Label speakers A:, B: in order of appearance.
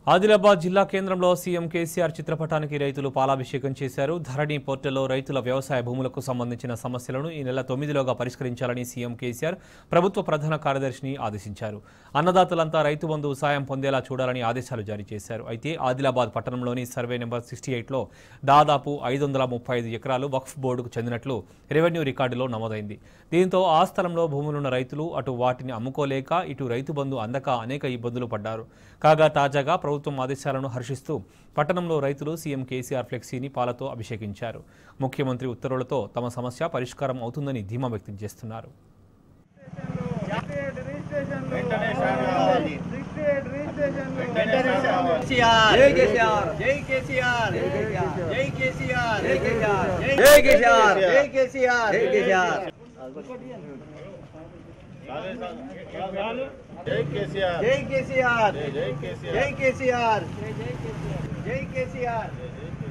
A: ఆదిలాబాద్ జిల్లా కేంద్రంలో సీఎం కేసీఆర్ చిత్రపటానికి రైతులు పాలాభిషేకం చేశారు ధరణి పోర్టల్లో రైతుల వ్యవసాయ భూములకు సంబంధించిన సమస్యలను ఈ నెల తొమ్మిదిలోగా పరిష్కరించాలని సీఎం కేసీఆర్ ప్రభుత్వ ప్రధాన కార్యదర్శిని ఆదేశించారు అన్నదాతలంతా రైతు బంధు సాయం పొందేలా చూడాలని ఆదేశాలు జారీ చేశారు అయితే ఆదిలాబాద్ పట్టణంలోని సర్వే నెంబర్ సిక్స్టీ ఎయిట్లో దాదాపు ఐదు వందల ముప్పై ఐదు ఎకరాలు వక్ఫ్ బోర్డుకు చెందినట్లు రెవెన్యూ రికార్డులో నమోదైంది దీంతో ఆ స్థలంలో భూములున్న రైతులు అటు వాటిని అమ్ముకోలేక ఇటు రైతు బంధు అందక అనేక ఇబ్బందులు పడ్డారు కాగా తాజాగా ప్రభుత్వం ఆదేశాలను హర్షిస్తూ పట్టణంలో రైతులు సీఎం కేసీఆర్ ఫ్లెక్సీని పాలతో అభిషేకించారు ముఖ్యమంత్రి ఉత్తర్వులతో తమ సమస్య పరిష్కారం అవుతుందని ధీమా వ్యక్తం చేస్తున్నారు
B: కేసీఆర్ జై కేసీఆర్ జై కేసీఆర్ జై కేసీఆర్ జై కేసీఆర్ జై కేసీఆర్ జై కేసీఆర్ జై కేసీఆర్
C: జై కేసీఆర్
B: జై కేసీఆర్
C: జై కేసీఆర్
B: జై కేసీఆర్ జై కేసీఆర్